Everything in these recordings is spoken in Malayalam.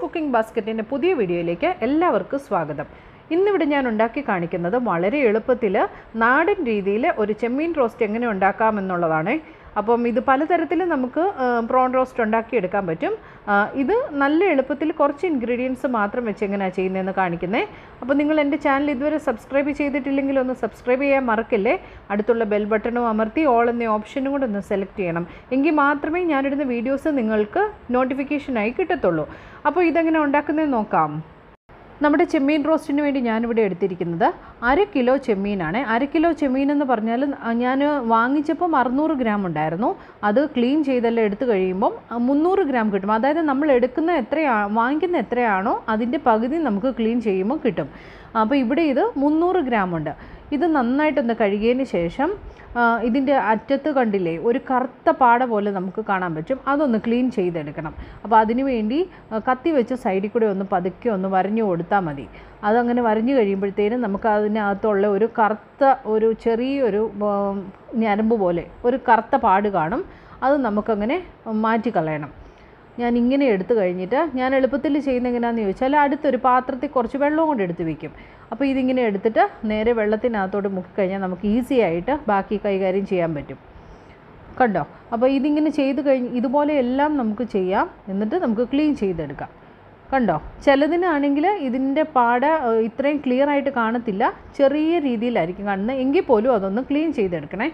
കുക്കിംഗ് ബാസ്ക്കറ്റിൻ്റെ പുതിയ വീഡിയോയിലേക്ക് എല്ലാവർക്കും സ്വാഗതം ഇന്നിവിടെ ഞാൻ ഉണ്ടാക്കി കാണിക്കുന്നത് വളരെ എളുപ്പത്തിൽ നാടൻ രീതിയിൽ ഒരു ചെമ്മീൻ റോസ്റ്റ് എങ്ങനെ ഉണ്ടാക്കാമെന്നുള്ളതാണ് അപ്പം ഇത് പലതരത്തിൽ നമുക്ക് പ്രോൺ റോസ്റ്റ് ഉണ്ടാക്കിയെടുക്കാൻ പറ്റും ആ, ഇത് നല്ല എളുപ്പത്തിൽ കുറച്ച് ഇൻഗ്രീഡിയൻസ് മാത്രം വെച്ച് എങ്ങനെയാണ് ചെയ്യുന്നതെന്ന് കാണിക്കുന്നത് അപ്പോൾ നിങ്ങൾ എൻ്റെ ചാനൽ ഇതുവരെ സബ്സ്ക്രൈബ് ചെയ്തിട്ടില്ലെങ്കിൽ ഒന്ന് സബ്സ്ക്രൈബ് ചെയ്യാൻ മറക്കല്ലേ അടുത്തുള്ള ബെൽ ബട്ടണും അമർത്തി ഓൾ എന്ന ഓപ്ഷനും കൂടെ ഒന്ന് സെലക്ട് ചെയ്യണം എങ്കിൽ മാത്രമേ ഞാനിടുന്ന വീഡിയോസ് നിങ്ങൾക്ക് നോട്ടിഫിക്കേഷനായി കിട്ടത്തുള്ളൂ അപ്പോൾ ഇതെങ്ങനെ ഉണ്ടാക്കുന്നതെന്ന് നോക്കാം നമ്മുടെ ചെമ്മീൻ റോസ്റ്റിന് വേണ്ടി ഞാനിവിടെ എടുത്തിരിക്കുന്നത് അര കിലോ ചെമ്മീനാണ് അര കിലോ ചെമ്മീൻ എന്ന് പറഞ്ഞാൽ ഞാൻ വാങ്ങിച്ചപ്പം അറുന്നൂറ് ഗ്രാം ഉണ്ടായിരുന്നു അത് ക്ലീൻ ചെയ്തെല്ലാം എടുത്തു കഴിയുമ്പം അഹ് മുന്നൂറ് ഗ്രാം കിട്ടും അതായത് നമ്മൾ എടുക്കുന്ന എത്രയാ വാങ്ങിക്കുന്ന എത്രയാണോ അതിൻ്റെ പകുതി നമുക്ക് ക്ലീൻ ചെയ്യുമ്പോൾ കിട്ടും അപ്പോൾ ഇവിടെ ഇത് മുന്നൂറ് ഗ്രാം ഉണ്ട് ഇത് നന്നായിട്ടൊന്ന് കഴുകിയതിന് ശേഷം ആ, ഇതിൻ്റെ അറ്റത്ത് കണ്ടില്ലേ ഒരു കറുത്ത പാട പോലെ നമുക്ക് കാണാൻ പറ്റും അതൊന്ന് ക്ലീൻ ചെയ്തെടുക്കണം അപ്പോൾ അതിനു വേണ്ടി ആ, കത്തി വെച്ച് സൈഡിൽ കൂടെ ഒന്ന് പതുക്കെ ഒന്ന് വരഞ്ഞു കൊടുത്താൽ മതി അതങ്ങനെ വരഞ്ഞു കഴിയുമ്പോഴത്തേനും നമുക്ക് അതിനകത്തുള്ള ഒരു കറുത്ത ഒരു ചെറിയൊരു ഉം, ഞരമ്പ് പോലെ ഒരു കറുത്ത പാട് കാണും അത് നമുക്കങ്ങനെ മാറ്റിക്കളയണം ഞാൻ ഇങ്ങനെ എടുത്തു കഴിഞ്ഞിട്ട് ഞാൻ എളുപ്പത്തിൽ ചെയ്യുന്ന എങ്ങനെയാണെന്ന് ചോദിച്ചാൽ അടുത്തൊരു പാത്രത്തിൽ കുറച്ച് വെള്ളവും കൊണ്ട് എടുത്ത് വെക്കും അപ്പോൾ ഇതിങ്ങനെ എടുത്തിട്ട് നേരെ വെള്ളത്തിനകത്തോട്ട് മുക്കിക്കഴിഞ്ഞാൽ നമുക്ക് ഈസി ആയിട്ട് ബാക്കി കൈകാര്യം ചെയ്യാൻ പറ്റും കണ്ടോ അപ്പോൾ ഇതിങ്ങനെ ചെയ്ത് കഴിഞ്ഞ് ഇതുപോലെ എല്ലാം നമുക്ക് ചെയ്യാം എന്നിട്ട് നമുക്ക് ക്ലീൻ ചെയ്തെടുക്കാം കണ്ടോ ചിലതിനാണെങ്കിൽ ഇതിൻ്റെ പാട ഏഹ്, ഇത്രയും ക്ലിയർ ആയിട്ട് കാണത്തില്ല ചെറിയ രീതിയിലായിരിക്കും കാണുന്നത് എങ്കിൽ പോലും അതൊന്ന് ക്ലീൻ ചെയ്തെടുക്കണേ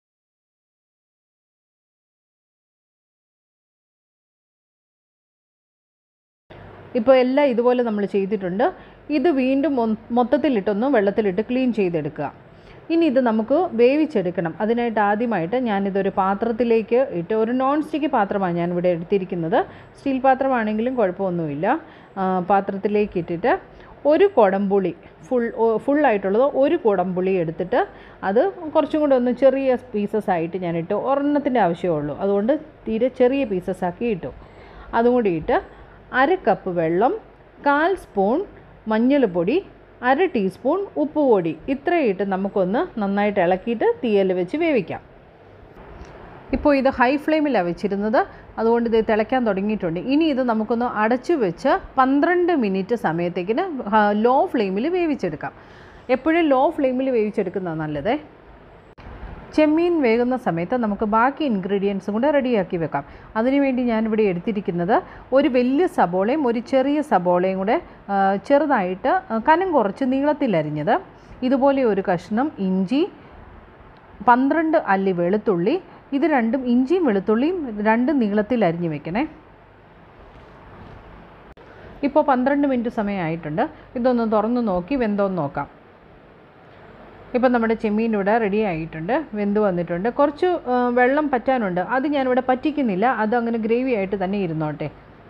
ഇപ്പോൾ എല്ലാം ഇതുപോലെ നമ്മൾ ചെയ്തിട്ടുണ്ട് ഇത് വീണ്ടും മൊ- മൊത്തത്തിലിട്ടൊന്ന് വെള്ളത്തിലിട്ട് ക്ലീൻ ചെയ്തെടുക്കുക ഇനി ഇത് നമുക്ക് വേവിച്ചെടുക്കണം അതിനായിട്ട് ആദ്യമായിട്ട് ഞാനിതൊരു പാത്രത്തിലേക്ക് ഇട്ട് ഒരു നോൺ സ്റ്റിക്ക് പാത്രമാണ് ഞാൻ ഇവിടെ എടുത്തിരിക്കുന്നത് സ്റ്റീൽ പാത്രമാണെങ്കിലും കുഴപ്പമൊന്നുമില്ല ആ, പാത്രത്തിലേക്ക് ഇട്ടിട്ട് ഒരു കുടംപുളി ഫുൾ ഫുള്ളായിട്ടുള്ളത് ഒരു കുടംപുളി എടുത്തിട്ട് അത് കുറച്ചും കൂടെ ഒന്ന് ചെറിയ പീസസ് ആയിട്ട് ഞാനിട്ട് ഒരെണ്ണത്തിൻ്റെ ആവശ്യമേ ഉള്ളൂ അതുകൊണ്ട് തീരെ ചെറിയ പീസസ് ആക്കി ഇട്ടു അതും കൂടി ഇട്ട് അര കപ്പ് വെള്ളം കാൽ സ്പൂൺ മഞ്ഞൾപ്പൊടി അര ടീസ്പൂൺ ഉപ്പ് പൊടി ഇത്രയും ഇട്ട് നമുക്കൊന്ന് നന്നായിട്ട് ഇളക്കിയിട്ട് തീയൽ വെച്ച് വേവിക്കാം ഇപ്പോൾ ഇത് ഹൈ ഫ്ലെയിമിലാണ് വെച്ചിരുന്നത് അതുകൊണ്ട് ഇത് തിളയ്ക്കാൻ തുടങ്ങിയിട്ടുണ്ട് ഇനി ഇത് നമുക്കൊന്ന് അടച്ചു വെച്ച് പന്ത്രണ്ട് മിനിറ്റ് സമയത്തേക്കിന് ലോ ഫ്ലെയിമിൽ വേവിച്ചെടുക്കാം എപ്പോഴും ലോ ഫ്ലെയിമിൽ വേവിച്ചെടുക്കുന്നതാണ് നല്ലത് ചെമ്മീൻ വേകുന്ന സമയത്ത് നമുക്ക് ബാക്കി ഇൻഗ്രീഡിയൻസും കൂടെ റെഡിയാക്കി വെക്കാം അതിനുവേണ്ടി ഞാനിവിടെ എടുത്തിരിക്കുന്നത് ഒരു വലിയ സബോളയും ഒരു ചെറിയ സബോളയും കൂടെ ആ, ചെറുതായിട്ട് കനം കുറച്ച് നീളത്തിലരിഞ്ഞത് ഇതുപോലെ ഒരു കഷ്ണം ഇഞ്ചി പന്ത്രണ്ട് അല്ലി വെളുത്തുള്ളി ഇത് രണ്ടും ഇഞ്ചിയും വെളുത്തുള്ളിയും രണ്ടും നീളത്തിൽ അരിഞ്ഞു വെക്കണേ ഇപ്പോൾ പന്ത്രണ്ട് മിനിറ്റ് സമയമായിട്ടുണ്ട് ഇതൊന്ന് തുറന്ന് നോക്കി വെന്തോന്ന് നോക്കാം ഇപ്പം നമ്മുടെ ചെമ്മീൻ ഇവിടെ റെഡി ആയിട്ടുണ്ട് വെന്ത് വന്നിട്ടുണ്ട് കുറച്ച് ആ, വെള്ളം പറ്റാനുണ്ട് അത് ഞാനിവിടെ പറ്റിക്കുന്നില്ല അത് അങ്ങനെ ഗ്രേവി ആയിട്ട് തന്നെ ഇരുന്നോട്ടെ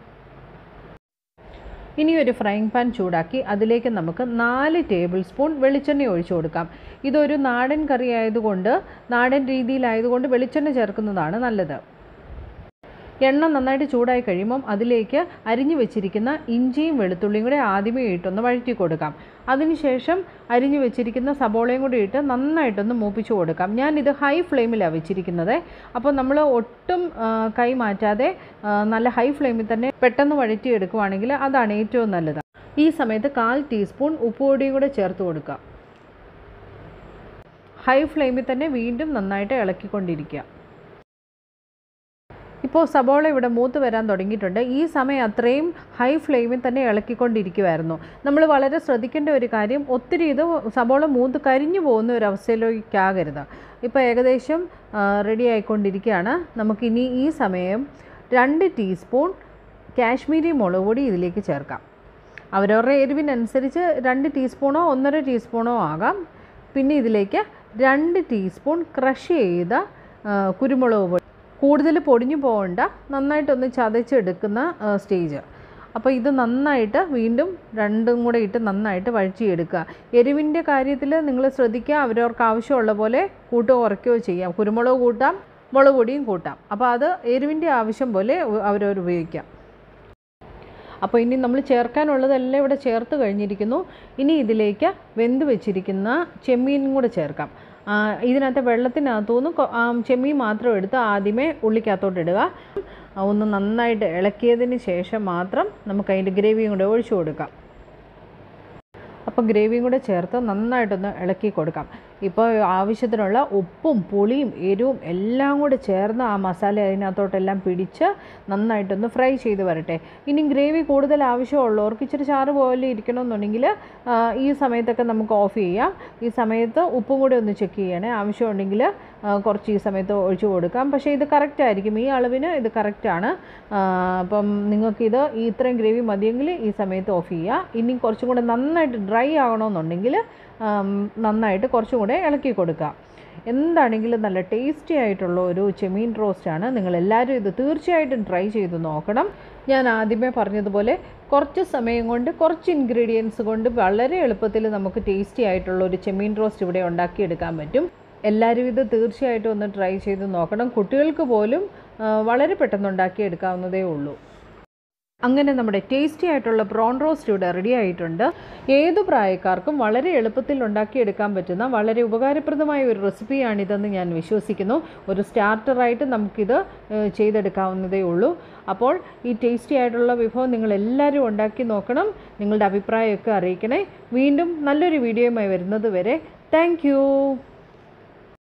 ഇനി ഒരു ഫ്രൈങ് പാൻ ചൂടാക്കി അതിലേക്ക് നമുക്ക് നാല് ടേബിൾ സ്പൂൺ വെളിച്ചെണ്ണ ഒഴിച്ചു കൊടുക്കാം ഇതൊരു നാടൻ കറി ആയതുകൊണ്ട് നാടൻ രീതിയിലായതുകൊണ്ട് വെളിച്ചെണ്ണ ചേർക്കുന്നതാണ് നല്ലത് എണ്ണ നന്നായിട്ട് ചൂടായി കഴിയുമ്പം അതിലേക്ക് അരിഞ്ഞു വെച്ചിരിക്കുന്ന ഇഞ്ചിയും വെളുത്തുള്ളിയും കൂടെ ആദ്യമേ ഇട്ടൊന്ന് വഴറ്റി കൊടുക്കാം അതിനുശേഷം അരിഞ്ഞു വെച്ചിരിക്കുന്ന സബോളയും കൂടി ഇട്ട് നന്നായിട്ടൊന്ന് മൂപ്പിച്ച് കൊടുക്കാം ഞാനിത് ഹൈ ഫ്ലെയിമിലാണ് വെച്ചിരിക്കുന്നത് അപ്പോൾ നമ്മൾ ഒട്ടും ആ, കൈ മാറ്റാതെ ആ, നല്ല ഹൈ ഫ്ലെയിമിൽ തന്നെ പെട്ടെന്ന് വഴറ്റി എടുക്കുവാണെങ്കിൽ അതാണ് ഏറ്റവും നല്ലത് ഈ സമയത്ത് കാൽ ടീസ്പൂൺ ഉപ്പുപൊടിയും കൂടെ ചേർത്ത് കൊടുക്കുക ഹൈ ഫ്ലെയിമിൽ തന്നെ വീണ്ടും നന്നായിട്ട് ഇളക്കിക്കൊണ്ടിരിക്കുക ഇപ്പോൾ സബോള ഇവിടെ മൂത്ത് വരാൻ തുടങ്ങിയിട്ടുണ്ട് ഈ സമയം അത്രയും ഹൈ ഫ്ലെയിമിൽ തന്നെ ഇളക്കിക്കൊണ്ടിരിക്കുമായിരുന്നു നമ്മൾ വളരെ ശ്രദ്ധിക്കേണ്ട ഒരു കാര്യം ഒത്തിരി ഇത് സബോള മൂത്ത് കരിഞ്ഞു പോകുന്ന ഒരു അവസ്ഥയിലേക്കാകരുത് ഇപ്പോൾ ഏകദേശം റെഡി ആയിക്കൊണ്ടിരിക്കുകയാണ് നമുക്കിനി ഈ സമയം രണ്ട് ടീസ്പൂൺ കാശ്മീരി മുളക് പൊടി ഇതിലേക്ക് ചേർക്കാം അവരവരുടെ എരിവിനനുസരിച്ച് രണ്ട് ടീസ്പൂണോ ഒന്നര ടീസ്പൂണോ ആകാം പിന്നെ ഇതിലേക്ക് രണ്ട് ടീസ്പൂൺ ക്രഷ് ചെയ്ത ആ, കുരുമുളക് പൊടി കൂടുതൽ പൊടിഞ്ഞു പോകണ്ട നന്നായിട്ടൊന്ന് ചതച്ചെടുക്കുന്ന ആ, സ്റ്റേജ് അപ്പോൾ ഇത് നന്നായിട്ട് വീണ്ടും രണ്ടും കൂടെ ഇട്ട് നന്നായിട്ട് വഴറ്റിയെടുക്കുക എരിവിൻ്റെ കാര്യത്തിൽ നിങ്ങൾ ശ്രദ്ധിക്കുക അവരവർക്ക് ആവശ്യമുള്ള പോലെ കൂട്ടുകയോ കുറയ്ക്കുകയോ ചെയ്യാം കുരുമുളക് കൂട്ടാം മുളക് പൊടിയും കൂട്ടാം അപ്പോൾ അത് എരിവിൻ്റെ ആവശ്യം പോലെ അവരവർ ഉപയോഗിക്കാം അപ്പോൾ ഇനി നമ്മൾ ചേർക്കാനുള്ളതെല്ലാം ഇവിടെ ചേർത്ത് കഴിഞ്ഞിരിക്കുന്നു ഇനി ഇതിലേക്ക് വെന്ത് വെച്ചിരിക്കുന്ന ചെമ്മീനും കൂടെ ചേർക്കാം ആ, ഇതിനകത്ത് വെള്ളത്തിനകത്തുനിന്ന് കൊ- ആ, ചെമ്മീൻ മാത്രം എടുത്ത് ആദ്യമേ ഉള്ളിക്കകത്തോട്ട് ഇടുക ഒന്ന് നന്നായിട്ട് ഇളക്കിയതിന് ശേഷം മാത്രം നമുക്ക് അതിൻ്റെ ഗ്രേവിയും കൂടെ ഒഴിച്ചു കൊടുക്കാം അപ്പോൾ ഗ്രേവിയും കൂടെ ചേർത്ത് നന്നായിട്ടൊന്ന് ഇളക്കി കൊടുക്കാം ഇപ്പോൾ ആവശ്യത്തിനുള്ള ഉപ്പും പുളിയും എരിവും എല്ലാം കൂടെ ചേർന്ന് ആ മസാല അതിനകത്തോട്ടെല്ലാം പിടിച്ച് നന്നായിട്ടൊന്ന് ഫ്രൈ ചെയ്ത് വരട്ടെ ഇനി ഗ്രേവി കൂടുതൽ ആവശ്യമുള്ളവർക്ക് ഇച്ചിരി ചാറ് പോലെ ഇരിക്കണമെന്നുണ്ടെങ്കിൽ ആ, ഈ സമയത്തൊക്കെ നമുക്ക് ഓഫ് ചെയ്യാം ഈ സമയത്ത് ഉപ്പും കൂടെ ഒന്ന് ചെക്ക് ചെയ്യണേ ആവശ്യമുണ്ടെങ്കിൽ ആ, കുറച്ച് ഈ സമയത്ത് ഒഴിച്ചു കൊടുക്കാം പക്ഷേ ഇത് കറക്റ്റ് ആയിരിക്കും ഈ അളവിന് ഇത് കറക്റ്റാണ് അപ്പം നിങ്ങൾക്കിത് ഈ ഇത്രയും ഗ്രേവി മതിയെങ്കിൽ ഈ സമയത്ത് ഓഫ് ചെയ്യുക ഇനി കുറച്ചും കൂടെ നന്നായിട്ട് ഡ്രൈ ആകണമെന്നുണ്ടെങ്കിൽ ആം, നന്നായിട്ട് കുറച്ചും കൂടെ ഇളക്കി കൊടുക്കുക എന്താണെങ്കിലും നല്ല ടേസ്റ്റി ആയിട്ടുള്ള ഒരു ചെമീൻ റോസ്റ്റാണ് നിങ്ങളെല്ലാവരും ഇത് തീർച്ചയായിട്ടും ട്രൈ ചെയ്ത് നോക്കണം ഞാൻ ആദ്യമേ പറഞ്ഞതുപോലെ കുറച്ച് സമയം കൊണ്ട് കുറച്ച് ഇൻഗ്രീഡിയൻസ് കൊണ്ട് വളരെ എളുപ്പത്തിൽ നമുക്ക് ടേസ്റ്റി ആയിട്ടുള്ള ഒരു ചെമീൻ റോസ്റ്റ് ഇവിടെ ഉണ്ടാക്കിയെടുക്കാൻ പറ്റും എല്ലാവരും ഇത് തീർച്ചയായിട്ടും ഒന്ന് ട്രൈ ചെയ്ത് നോക്കണം കുട്ടികൾക്ക് പോലും ആ, വളരെ പെട്ടെന്ന് ഉണ്ടാക്കിയെടുക്കാവുന്നതേ ഉള്ളൂ അങ്ങനെ നമ്മുടെ ടേസ്റ്റി ആയിട്ടുള്ള പ്രോൺ റോസ്റ്റ് ഇവിടെ റെഡി ആയിട്ടുണ്ട് ഏതു പ്രായക്കാർക്കും വളരെ എളുപ്പത്തിൽ ഉണ്ടാക്കിയെടുക്കാൻ പറ്റുന്ന വളരെ ഉപകാരപ്രദമായ ഒരു റെസിപ്പിയാണിതെന്ന് ഞാൻ വിശ്വസിക്കുന്നു ഒരു സ്റ്റാർട്ടറായിട്ട് നമുക്കിത് ഏഹ്, ചെയ്തെടുക്കാവുന്നതേ ഉള്ളൂ അപ്പോൾ ഈ ടേസ്റ്റി ആയിട്ടുള്ള വിഭവം നിങ്ങൾ എല്ലാവരും ഉണ്ടാക്കി നോക്കണം നിങ്ങളുടെ അഭിപ്രായമൊക്കെ അറിയിക്കണേ വീണ്ടും നല്ലൊരു വീഡിയോയുമായി വരുന്നത് വരെ താങ്ക്